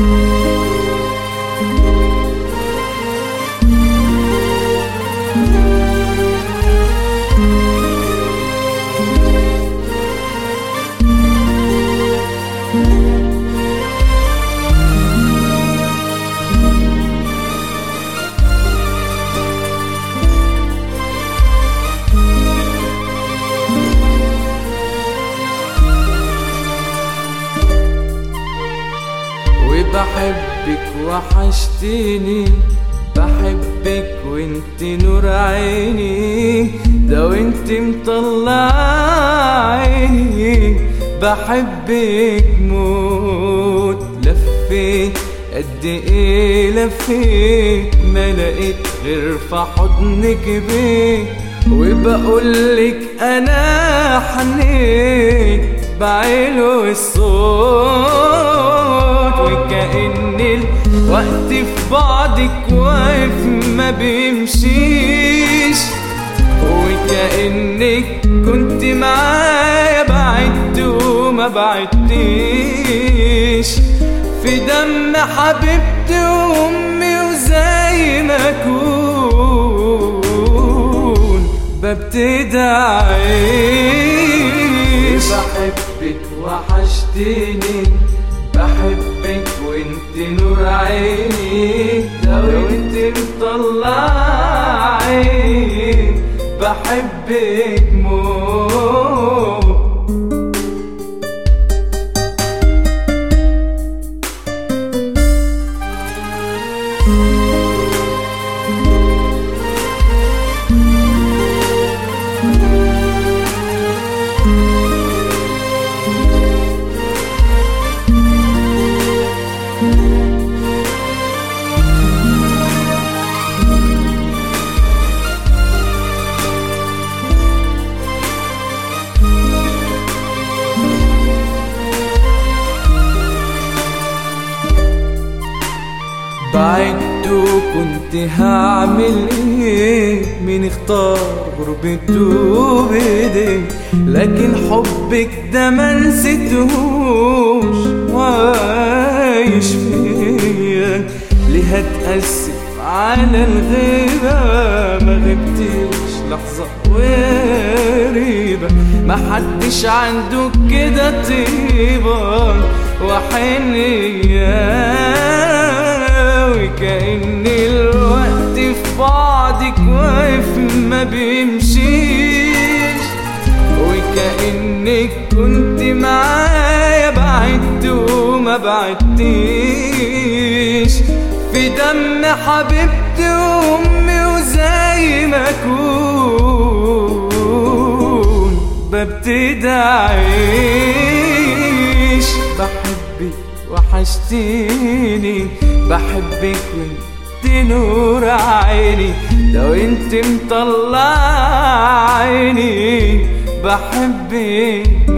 وبحبك وحشتيني بحبك وانت نور عيني ده وانت مطلع عيني بحبك موت لفيت قد ايه لفيت ما لقيت غير في حضنك بيت وبقولك انا حنيت بعيله الصوت وكأن الوقت في بعدك واقف ما بيمشيش وكأنك كنت معايا بعدت وما بعدتيش في دم حبيبتي وامي وزي ما اكون ببتدي اعيش بحبك وحشتيني بحبك وانت نور عيني لو انت مطلع عيني بحبك موت بعدت وكنت هعمل ايه مين اختار غربته بايديه لكن حبك ده ما نسيتهوش وعايش فيا ليه هتأسف على الغيبة ما غبتش لحظة وغريبة ما حدش عنده كده طيبة وحنية وكأن الوقت في بعدك واقف ما بيمشيش وكأنك كنت معايا بعدت وما بعدتيش في دم حبيبتي وامي وزي ما اكون ببتدي اعيش بحبك وحشتيني بحبك وانت نور عيني لو انت مطلع عيني بحبك